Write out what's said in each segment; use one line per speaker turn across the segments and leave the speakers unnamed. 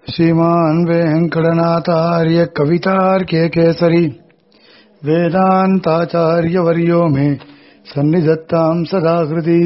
श्रीमान् वेङ्कटनाथार्य कवितार्के केसरी वेदान्ताचार्यवर्यो मे सन्निधत्ताम् सदा हृदि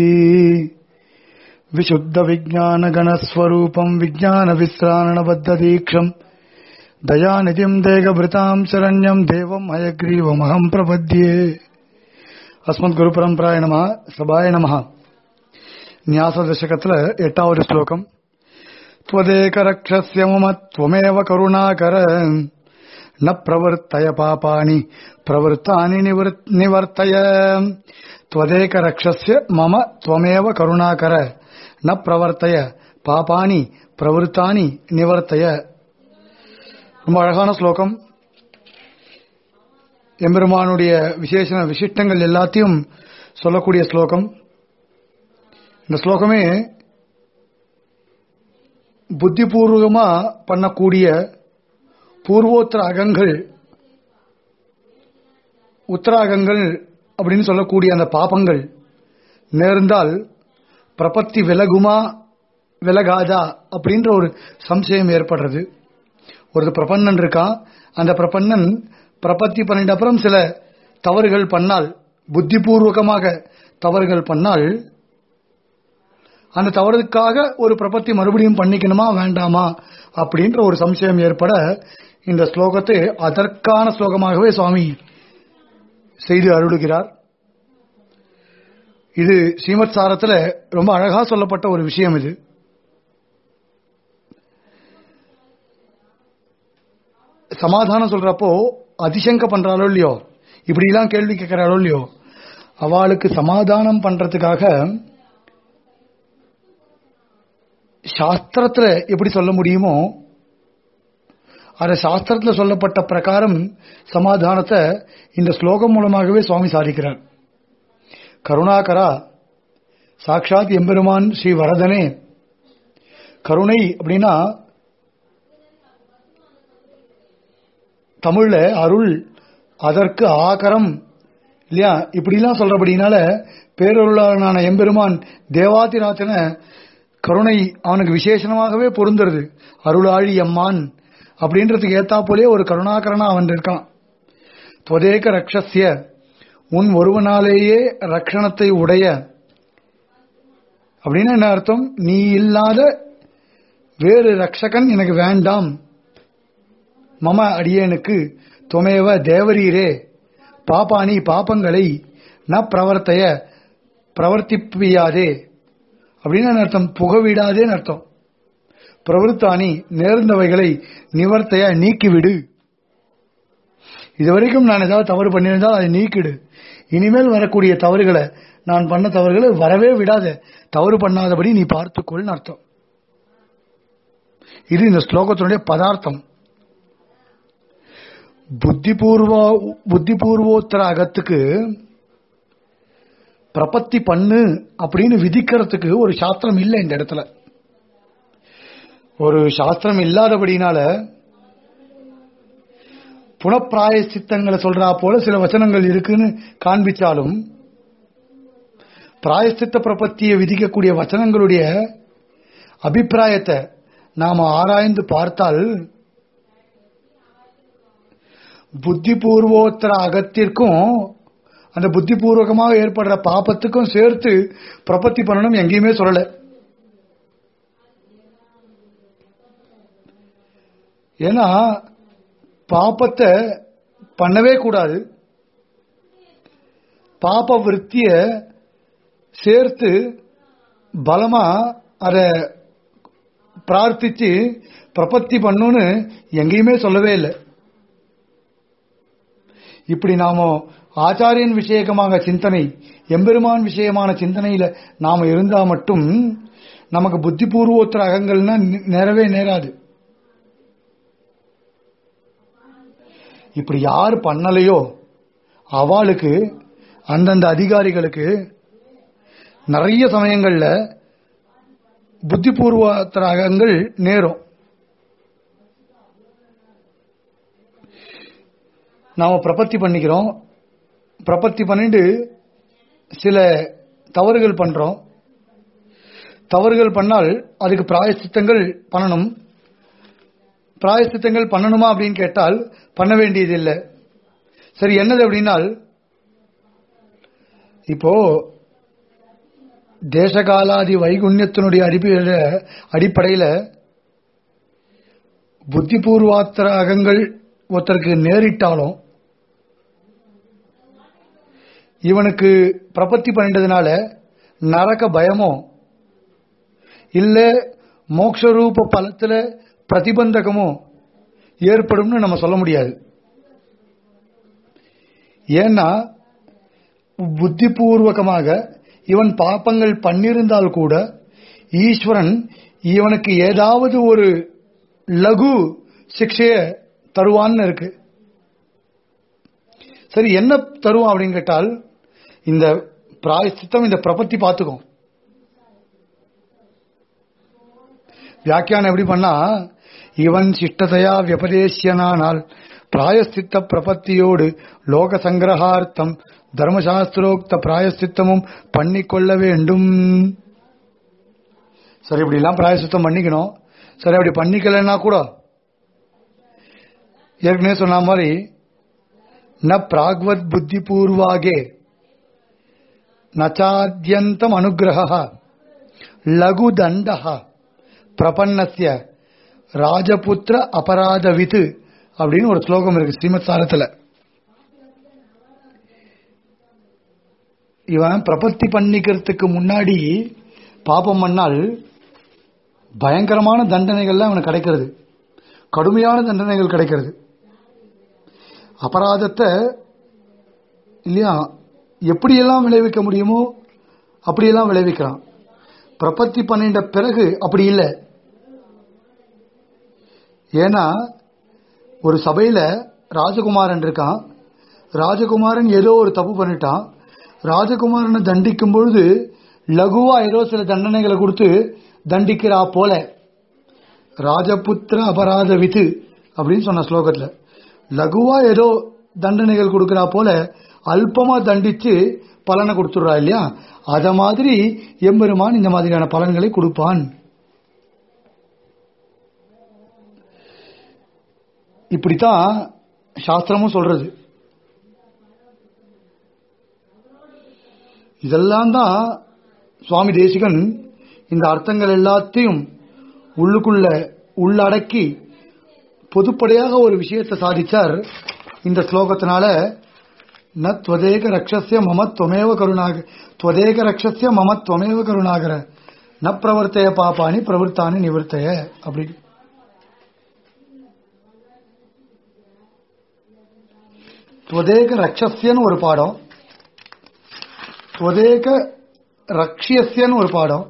विशुद्धविज्ञानगणस्वरूपम् विज्ञानविश्राणबद्धदीक्षम् दयानिधिम् देगभृताम् शरण्यम् देवम् हयग्रीवमहम् प्रपद्ये அஸ்மத்குருபரம்பராய நம சபாய நம न्यास दशकத்துல எட்டாவது ஸ்லோகம் त्वदेकरक्षस्य मम त्वमेव करुणाकर न प्रवर्तय पापानि प्रवृत्तानि निवृत्- निवर्तय त्वदेकरक्षस्य मम त्वमेव करुणाकर न प्रवर्तय பாபானி பிரவருத்தானி நிவர்த்தய ரொம்ப அழகான ஸ்லோகம் எம்பெருமானுடைய விசேஷ விசிஷ்டங்கள் எல்லாத்தையும் சொல்லக்கூடிய ஸ்லோகம் இந்த ஸ்லோகமே புத்திபூர்வமா பண்ணக்கூடிய பூர்வோத்தர அகங்கள் உத்தராகங்கள் அப்படின்னு சொல்லக்கூடிய அந்த பாபங்கள் நேர்ந்தால் பிரபத்தி விலகுமா விலகாதா அப்படின்ற ஒரு சம்சயம் ஏற்படுறது ஒரு பிரபன்னன் இருக்கான் அந்த பிரபன்னன் பிரபத்தி பண்ணிட்ட அப்புறம் சில தவறுகள் பண்ணால் புத்திபூர்வகமாக தவறுகள் பண்ணால் அந்த தவறுக்காக ஒரு பிரபத்தி மறுபடியும் பண்ணிக்கணுமா வேண்டாமா அப்படின்ற ஒரு சம்சயம் ஏற்பட இந்த ஸ்லோகத்தை அதற்கான ஸ்லோகமாகவே சுவாமி செய்து அருளுகிறார் இது ஸ்ரீமத் சாரத்துல ரொம்ப அழகா சொல்லப்பட்ட ஒரு விஷயம் இது சமாதானம் சொல்றப்போ அதிசங்க பண்றாளோ இல்லையோ இப்படி எல்லாம் கேள்வி கேட்கிறாளோ இல்லையோ அவளுக்கு சமாதானம் பண்றதுக்காக சாஸ்திரத்துல எப்படி சொல்ல முடியுமோ அந்த சாஸ்திரத்துல சொல்லப்பட்ட பிரகாரம் சமாதானத்தை இந்த ஸ்லோகம் மூலமாகவே சுவாமி சாதிக்கிறார் கருணாகரா சாட்சாத் எம்பெருமான் ஸ்ரீ வரதனே கருணை அப்படின்னா தமிழ்ல அருள் அதற்கு ஆகரம் இல்லையா இப்படிலாம் சொல்றபடினால பேரருளாளனான எம்பெருமான் தேவாதிராஜன கருணை அவனுக்கு விசேஷமாகவே பொருந்துறது அருளாழி அம்மான் அப்படின்றதுக்கு ஏத்தா போலே ஒரு கருணாகரனா அவன் இருக்கான் தொதேக ரக்ஷஸ்ய உன் ஒருவனாலேயே ரக்ஷணத்தை உடைய அப்படின்னு என்ன அர்த்தம் நீ இல்லாத வேறு ரக்ஷகன் எனக்கு வேண்டாம் மம அடியேனுக்கு துமேவ தேவரீரே பாப்பானி பாப்பங்களை ந பிரவர்த்தைய பிரவர்த்திப்பியாதே அப்படின்னு என்ன அர்த்தம் புகவிடாதேன்னு அர்த்தம் பிரவருத்தானி நேர்ந்தவைகளை நிவர்த்தைய நீக்கிவிடு இதுவரைக்கும் நான் ஏதாவது தவறு பண்ணியிருந்தால் அதை நீக்கிடு இனிமேல் வரக்கூடிய தவறுகளை நான் பண்ண தவறுகளை வரவே விடாத தவறு பண்ணாதபடி நீ பார்த்துக்கொள்னு அர்த்தம் இது இந்த ஸ்லோகத்தினுடைய பதார்த்தம் புத்திபூர்வ புத்திபூர்வோத்தர அகத்துக்கு பிரபத்தி பண்ணு அப்படின்னு விதிக்கிறதுக்கு ஒரு சாஸ்திரம் இல்லை இந்த இடத்துல ஒரு சாஸ்திரம் இல்லாதபடினால புனப்பிராய சித்தங்களை சொல்றா போல சில வச்சனங்கள் இருக்குன்னு காண்பிச்சாலும் பிராயசித்த பிரபத்தியை விதிக்கக்கூடிய வச்சனங்களுடைய அபிப்பிராயத்தை நாம ஆராய்ந்து பார்த்தால் புத்திபூர்வோத்தர அகத்திற்கும் அந்த புத்திபூர்வகமாக ஏற்படுற பாபத்துக்கும் சேர்த்து பிரபத்தி பண்ணணும் எங்கேயுமே சொல்லல ஏன்னா பாப்பத்தை பண்ணவே கூடாது பாப விற்த்திய சேர்த்து பலமா அதை பிரார்த்திச்சு பிரபத்தி பண்ணுன்னு எங்கேயுமே சொல்லவே இல்லை இப்படி நாம ஆச்சாரியன் விஷயகமாக சிந்தனை எம்பெருமான் விஷயமான சிந்தனையில நாம இருந்தா மட்டும் நமக்கு புத்திபூர்வோத்தர அகங்கள்னா நே- நேரவே நேராது இப்படி யார் பண்ணலையோ அவளுக்கு அந்தந்த அதிகாரிகளுக்கு நிறைய சமயங்கள்ல புத்திபூர்வோத்தர அகங்கள் நேரும் நாம பிரபத்தி பண்ணிக்கிறோம் பிரபத்தி பண்ணிட்டு சில தவறுகள் பண்றோம் தவறுகள் பண்ணால் அதுக்கு பிராயசித்தங்கள் பண்ணணும் பிராயசித்தங்கள் பண்ணணுமா அப்படின்னு கேட்டால் பண்ண வேண்டியதில்லை சரி என்னது அப்படின்னால் இப்போ தேசகாலாதி வைகுண்யத்தினுடைய அடிப்படையில அடிப்படையில் புத்திபூர்வாத்திர அகங்கள் ஒருத்தருக்கு நேரிட்டாலும் இவனுக்கு பிரபத்தி பண்ணிட்டதுனால நரக பயமோ இல்ல மோக்ஷரூப பலத்துல பிரதிபந்தகமோ ஏற்படும்னு நம்ம சொல்ல முடியாது ஏன்னா புத்திபூர்வகமாக இவன் பாப்பங்கள் பண்ணியிருந்தால் கூட ஈஸ்வரன் இவனுக்கு ஏதாவது ஒரு லகு சிக்ஷைய தருவான்னு இருக்கு சரி என்ன தருவான் அப்படின்னு கேட்டால் இந்த பிராயசித்தம் இந்த பிரபத்தி பார்த்துக்கும் வியாக்கியானம் எப்படி பண்ணா இவன் சிஷ்டதையா வியபதேசியனானால் பிராயஸ்தித்த பிரபத்தியோடு லோக சங்கிரகார்த்தம் தர்மசாஸ்திரோக்த பிராயஸ்தித்தமும் பண்ணிக்கொள்ள வேண்டும் சரி இப்படி எல்லாம் பிராயசித்தம் பண்ணிக்கணும் சரி அப்படி பண்ணிக்கலன்னா கூட ஏற்கனவே சொன்ன மாதிரி ந பிராக்வத் புத்தி பூர்வாகே நச்சாத்யந்தம் அனுகிரக லகு தண்ட பிரபன்னஸ்ய ராஜபுத்திர அபராதவித்து அப்படின்னு ஒரு ஸ்லோகம் இருக்கு ஸ்ரீமத் சாரத்தில் இவன் பிரபத்தி பண்ணிக்கிறதுக்கு முன்னாடி பாபம் பண்ணால் பயங்கரமான தண்டனைகள்லாம் அவனுக்கு கிடைக்கிறது கடுமையான தண்டனைகள் கிடைக்கிறது அபராதத்தை இல்லையா எப்படியெல்லாம் விளைவிக்க முடியுமோ அப்படியெல்லாம் விளைவிக்கிறான் பிரபத்தி பண்ணிட்ட பிறகு அப்படி இல்லை ஏன்னா ஒரு சபையில ராஜகுமாரன் இருக்கான் ராஜகுமாரன் ஏதோ ஒரு தப்பு பண்ணிட்டான் ராஜகுமாரனை தண்டிக்கும் பொழுது லகுவா ஏதோ சில தண்டனைகளை கொடுத்து தண்டிக்கிறா போல ராஜபுத்திர அபராத வித்து அப்படின்னு சொன்ன ஸ்லோகத்துல லகுவா ஏதோ தண்டனைகள் கொடுக்கிறா போல அல்பமா தண்டிச்சு பலனை கொடுத்துடுறா இல்லையா அத மாதிரி எம்பெருமான் இந்த மாதிரியான பலன்களை கொடுப்பான் இப்படித்தான் சாஸ்திரமும் சொல்றது இதெல்லாம் தான் சுவாமி தேசிகன் இந்த அர்த்தங்கள் எல்லாத்தையும் உள்ளுக்குள்ள உள்ளடக்கி பொதுப்படையாக ஒரு விஷயத்தை சாதிச்சார் இந்த ஸ்லோகத்தினால ந துவதேக ரக்ஷஸ்ய மம துவமேவ கருணாக துவதேக ரக்ஷஸ்ய மம துவமேவ கருணாகர ந பிரவர்த்தைய பாப்பானி பிரவர்த்தானி நிவர்த்தைய அப்படி துவதேக ரக்ஷஸ்யன்னு ஒரு பாடம் துவதேக ரக்ஷியஸ்யன்னு ஒரு பாடம்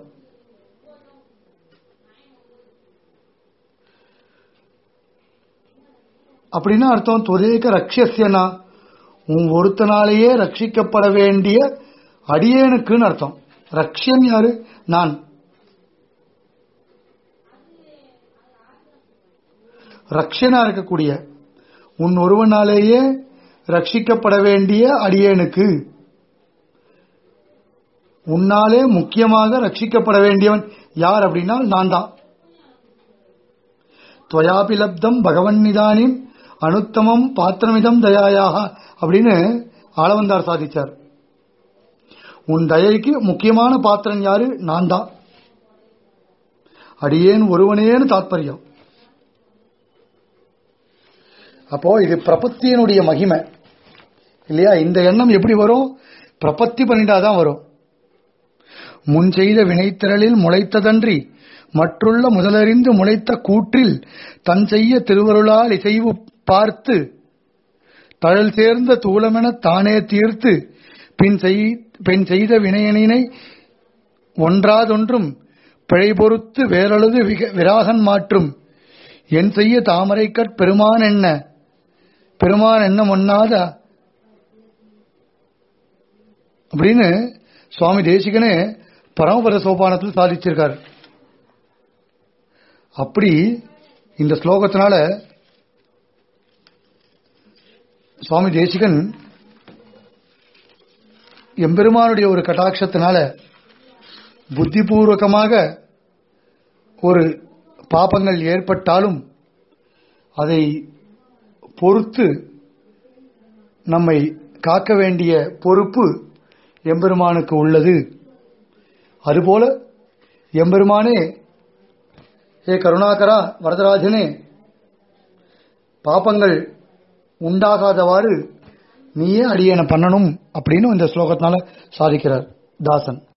அப்படின்னா அர்த்தம் துவதேக ரக்ஷியஸ்யனா உன் ஒருத்தனாலேயே ரட்சிக்கப்பட வேண்டிய அடியேனுக்குன்னு அர்த்தம் ரக்ஷன் யாரு நான் ரக்ஷனா இருக்கக்கூடிய உன் ஒருவனாலேயே ரட்சிக்கப்பட வேண்டிய அடியேனுக்கு உன்னாலே முக்கியமாக ரட்சிக்கப்பட வேண்டியவன் யார் அப்படின்னா நான் தான் துவயாபி லப்தம் பகவன் நிதானின் அனுத்தமம் பாத்திரமிதம் தயாயாக அப்படின்னு ஆளவந்தார் சாதிச்சார் உன் தயைக்கு முக்கியமான பாத்திரம் யாரு நான் தான் அடியேன் ஒருவனேன்னு தாத்பரியம் அப்போ இது பிரபத்தியனுடைய மகிமை இல்லையா இந்த எண்ணம் எப்படி வரும் பிரபத்தி பண்ணிட்டாதான் வரும் முன் செய்த வினைத்திரளில் முளைத்ததன்றி மற்றுள்ள முதலறிந்து முளைத்த கூற்றில் தன் செய்ய திருவருளால் இசைவு பார்த்து தழல் சேர்ந்த தூளமென தானே தீர்த்து பின் செய் பின் செய்த வினையனினை ஒன்றாதொன்றும் பிழை பொறுத்து வேறொழுது விக- விராகன் மாற்றும் என் செய்ய தாமரைக்கற் பெருமான் என்ன பெருமான் என்ன ஒண்ணாத அப்படின்னு சுவாமி தேசிகனே பரமபத சோபானத்தில் சாதிச்சிருக்கார் அப்படி இந்த ஸ்லோகத்தினால சுவாமி தேசிகன் எம்பெருமானுடைய ஒரு கட்டாட்சத்தினால புத்திபூர்வகமாக ஒரு பாபங்கள் ஏற்பட்டாலும் அதை பொறுத்து நம்மை காக்க வேண்டிய பொறுப்பு எம்பெருமானுக்கு உள்ளது அதுபோல எம்பெருமானே ஏ கருணாகரா வரதராஜனே பாப்பங்கள் உண்டாகாதவாறு நீயே அடியேன பண்ணணும் அப்படின்னு இந்த ஸ்லோகத்தினால சாதிக்கிறார் தாசன்